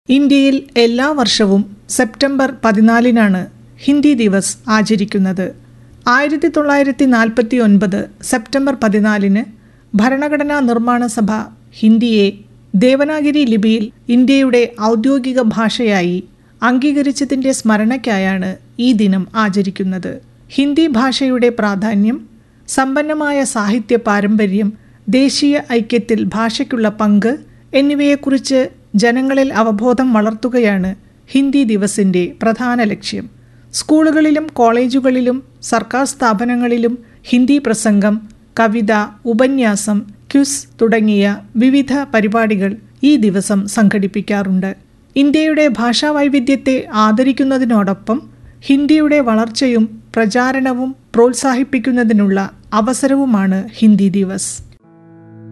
ഇന്ത്യയിൽ എല്ലാ വർഷവും സെപ്റ്റംബർ പതിനാലിനാണ് ഹിന്ദി ദിവസ് ആചരിക്കുന്നത് ആയിരത്തി തൊള്ളായിരത്തി നാൽപ്പത്തി ഒൻപത് സെപ്റ്റംബർ പതിനാലിന് ഭരണഘടനാ നിർമ്മാണ സഭ ഹിന്ദിയെ ദേവനാഗിരി ലിപിയിൽ ഇന്ത്യയുടെ ഔദ്യോഗിക ഭാഷയായി അംഗീകരിച്ചതിൻ്റെ സ്മരണയ്ക്കായാണ് ഈ ദിനം ആചരിക്കുന്നത് ഹിന്ദി ഭാഷയുടെ പ്രാധാന്യം സമ്പന്നമായ സാഹിത്യ പാരമ്പര്യം ദേശീയ ഐക്യത്തിൽ ഭാഷയ്ക്കുള്ള പങ്ക് എന്നിവയെക്കുറിച്ച് ജനങ്ങളിൽ അവബോധം വളർത്തുകയാണ് ഹിന്ദി ദിവസിന്റെ പ്രധാന ലക്ഷ്യം സ്കൂളുകളിലും കോളേജുകളിലും സർക്കാർ സ്ഥാപനങ്ങളിലും ഹിന്ദി പ്രസംഗം കവിത ഉപന്യാസം ക്യുസ് തുടങ്ങിയ വിവിധ പരിപാടികൾ ഈ ദിവസം സംഘടിപ്പിക്കാറുണ്ട് ഇന്ത്യയുടെ ഭാഷാ വൈവിധ്യത്തെ ആദരിക്കുന്നതിനോടൊപ്പം ഹിന്ദിയുടെ വളർച്ചയും പ്രചാരണവും പ്രോത്സാഹിപ്പിക്കുന്നതിനുള്ള അവസരവുമാണ് ഹിന്ദി ദിവസ്